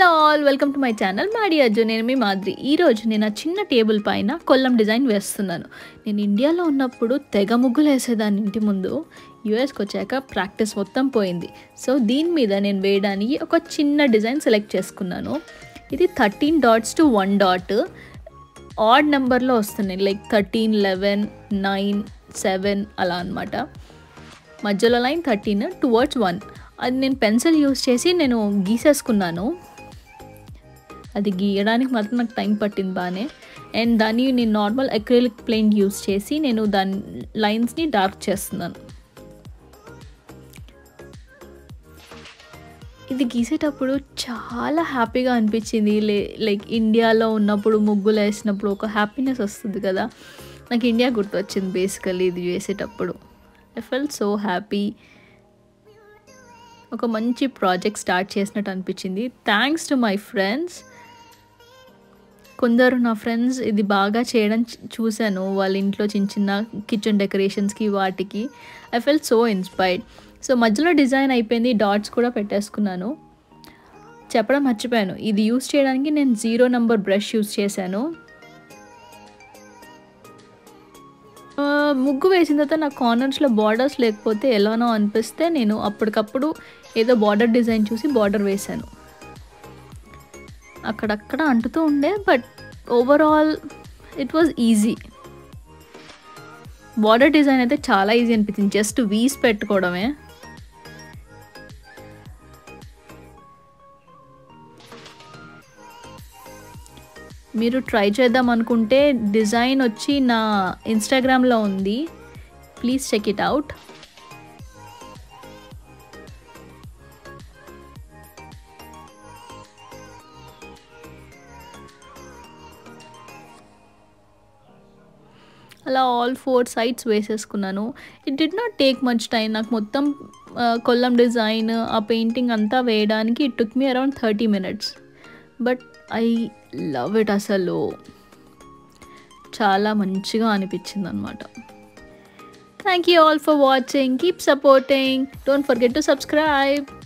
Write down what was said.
hello all welcome to my channel మాడి అర్జున్ నేను మీ మాదిరి ఈరోజు నేను ఆ చిన్న టేబుల్ పైన కొల్లం డిజైన్ వేస్తున్నాను నేను ఇండియాలో ఉన్నప్పుడు తెగ ముగ్గులు వేసేదాన్ని ఇంటి ముందు యూఎస్కి వచ్చాక ప్రాక్టీస్ మొత్తం పోయింది సో దీని మీద నేను వేయడానికి ఒక చిన్న డిజైన్ సెలెక్ట్ చేసుకున్నాను ఇది thirteen dots to one dot odd నెంబర్లో వస్తున్నాయి like thirteen eleven nine seven అలా అనమాట మధ్యలో లైన్ థర్టీన్ టువర్డ్స్ వన్ అది నేను పెన్సిల్ యూస్ చేసి నేను గీసేసుకున్నాను అది గీయడానికి మాత్రం నాకు టైం పట్టింది బాగానే అండ్ దాన్ని నేను నార్మల్ అక్రిలిక్ ప్లెయిన్ యూస్ చేసి నేను దాని లైన్స్ని డార్క్ చేస్తున్నాను ఇది గీసేటప్పుడు చాలా హ్యాపీగా అనిపించింది లే లైక్ ఇండియాలో ఉన్నప్పుడు ముగ్గులు వేసినప్పుడు ఒక హ్యాపీనెస్ వస్తుంది కదా నాకు ఇండియా గుర్తొచ్చింది బేసికలీ ఇది వేసేటప్పుడు ఐ ఫెల్ సో హ్యాపీ ఒక మంచి ప్రాజెక్ట్ స్టార్ట్ చేసినట్టు అనిపించింది థ్యాంక్స్ టు మై ఫ్రెండ్స్ కొందరు నా ఫ్రెండ్స్ ఇది బాగా చేయడం చూశాను వాళ్ళ ఇంట్లో చిన్న చిన్న కిచెన్ డెకరేషన్స్కి వాటికి I fell so inspired so మధ్యలో డిజైన్ అయిపోయింది డాట్స్ కూడా పెట్టేసుకున్నాను చెప్పడం మర్చిపోయాను ఇది యూస్ చేయడానికి నేను జీరో నెంబర్ బ్రష్ యూస్ చేశాను ముగ్గు వేసిన తర్వాత నా కార్నర్స్లో బార్డర్స్ లేకపోతే ఎలానో అనిపిస్తే నేను అప్పటికప్పుడు ఏదో బార్డర్ డిజైన్ చూసి బార్డర్ వేశాను అక్కడక్కడ అంటుతూ ఉండే but overall it was easy border design అయితే చాలా ఈజీ అనిపించింది జస్ట్ వీస్ పెట్టుకోవడమే మీరు ట్రై చేద్దాం అనుకుంటే డిజైన్ వచ్చి నా ఇన్స్టాగ్రామ్లో ఉంది ప్లీజ్ చెక్ ఇట్ అవుట్ అలా ఆల్ ఫోర్ సైడ్స్ వేసేసుకున్నాను it did not take much time నాకు మొత్తం కొల్లం డిజైన్ ఆ పెయింటింగ్ అంతా వేయడానికి it took me around thirty minutes but I love it అసలు చాలా మంచిగా అనిపించింది అనమాట thank you all for watching keep supporting don't forget to subscribe